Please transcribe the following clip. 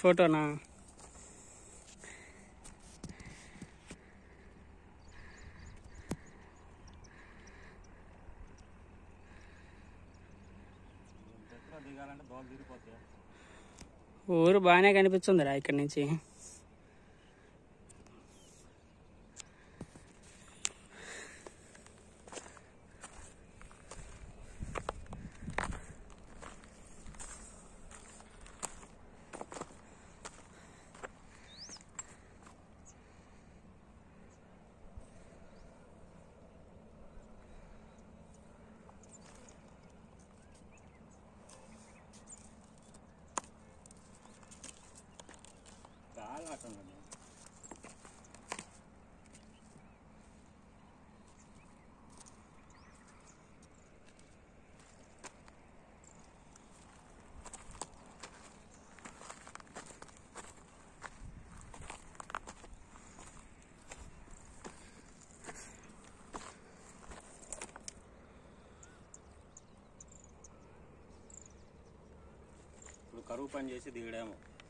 ఫోటోనా ఎక్కడ దిగాలంటే దోలు తిరిగిపోతాయి ఊరు బాగానే కనిపిస్తుందిరా ఇక్కడి నుంచి గాలి అట్టుంది ఇప్పుడు కరువు పని చేసి దిగడేమో